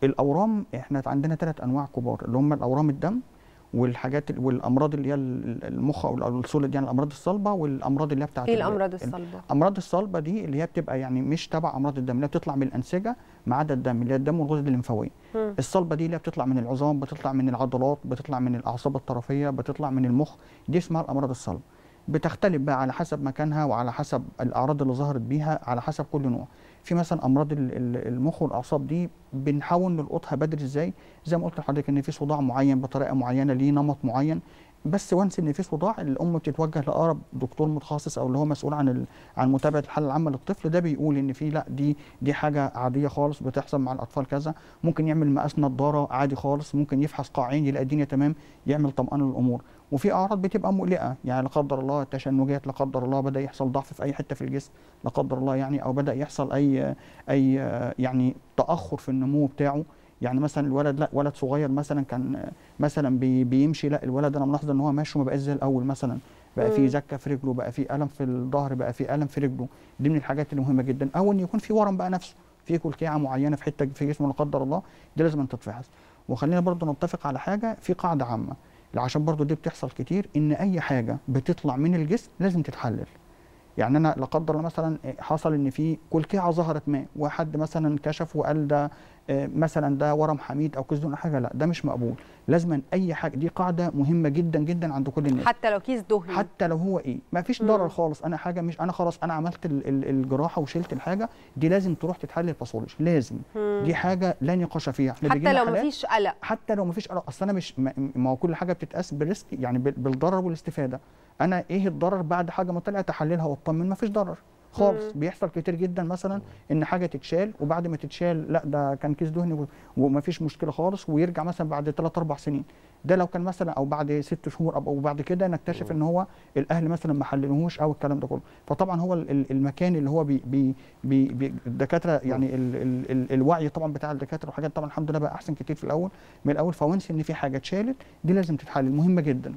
الاورام احنا عندنا ثلاث انواع كبار اللي هم الاورام الدم والحاجات والامراض اللي هي المخ او السولد يعني الامراض الصلبه والامراض اللي هي بتاعت ايه ال- الامراض ال- الصلبه الامراض الصلبه دي اللي هي بتبقى يعني مش تبع امراض الدم اللي هي بتطلع من الانسجه ما عدا الدم اللي هي الدم والغدد الليمفاويه مم. الصلبه دي اللي هي بتطلع من العظام بتطلع من العضلات بتطلع من الاعصاب الطرفيه بتطلع من المخ دي اسمها الامراض الصلبه بتختلف بقى على حسب مكانها وعلى حسب الاعراض اللي ظهرت بيها على حسب كل نوع في مثلا امراض ال- ال- المخ والاعصاب دي بنحاول نلقطها بدري ازاي زي ما قلت لحضرتك ان في صداع معين بطريقه معينه ليه نمط معين بس وانس ان في صداع الام بتتوجه لاقرب دكتور متخصص او اللي هو مسؤول عن ال... عن متابعه الحاله العامه للطفل ده بيقول ان في لا دي دي حاجه عاديه خالص بتحصل مع الاطفال كذا ممكن يعمل مقاس نضاره عادي خالص ممكن يفحص قاعين يلاقي الدنيا تمام يعمل طمأنه للامور وفي اعراض بتبقى مقلقه يعني لا قدر الله تشنجات لا قدر الله بدا يحصل ضعف في اي حته في الجسم لا قدر الله يعني او بدا يحصل اي اي يعني تاخر في النمو بتاعه يعني مثلا الولد لا ولد صغير مثلا كان مثلا بي بيمشي لا الولد انا ملاحظه ان هو ماشي وما بقاش زي الاول مثلا بقى في مم. زكه في رجله بقى في الم في الظهر بقى في الم في رجله دي من الحاجات المهمه جدا او ان يكون في ورم بقى نفسه في كلكيعه معينه في حته في جسمه لا قدر الله دي لازم أن تتفحص وخلينا برضو نتفق على حاجه في قاعده عامه عشان برضو دي بتحصل كتير ان اي حاجه بتطلع من الجسم لازم تتحلل يعني انا لا قدر الله مثلا حصل ان في كلكيعه ظهرت ما وحد مثلا كشف وقال ده آه، مثلا ده ورم حميد او كيس دهن أو حاجه لا ده مش مقبول لازما اي حاجه دي قاعده مهمه جدا جدا عند كل الناس حتى لو كيس دهني حتى لو هو ايه ما فيش مم. ضرر خالص انا حاجه مش انا خلاص انا عملت ال- ال- الجراحه وشلت الحاجه دي لازم تروح تتحلل باثولوجي لازم مم. دي حاجه لا نقاش فيها احنا حتى بيجيلنا لو حالات- مفيش قلق حتى لو مفيش قلق اصل انا مش ما ما هو كل حاجه بتتقاس بالريسك يعني بال- بالضرر والاستفاده انا ايه الضرر بعد حاجه ما طلعت احللها واطمن مفيش ضرر خالص مم. بيحصل كتير جدا مثلا ان حاجه تتشال وبعد ما تتشال لا ده كان كيس دهني و- ومفيش مشكله خالص ويرجع مثلا بعد 3 4 سنين ده لو كان مثلا او بعد ست شهور او أو بعد كده نكتشف ان هو الاهل مثلا ما حللوهوش او الكلام ده كله فطبعا هو ال- ال- المكان اللي هو بي بي بي بي الدكاتره يعني ال ال ال الوعي طبعا بتاع الدكاتره وحاجات طبعا الحمد لله بقى احسن كتير في الاول من الاول فونس ان في حاجه اتشالت دي لازم تتحلل مهمه جدا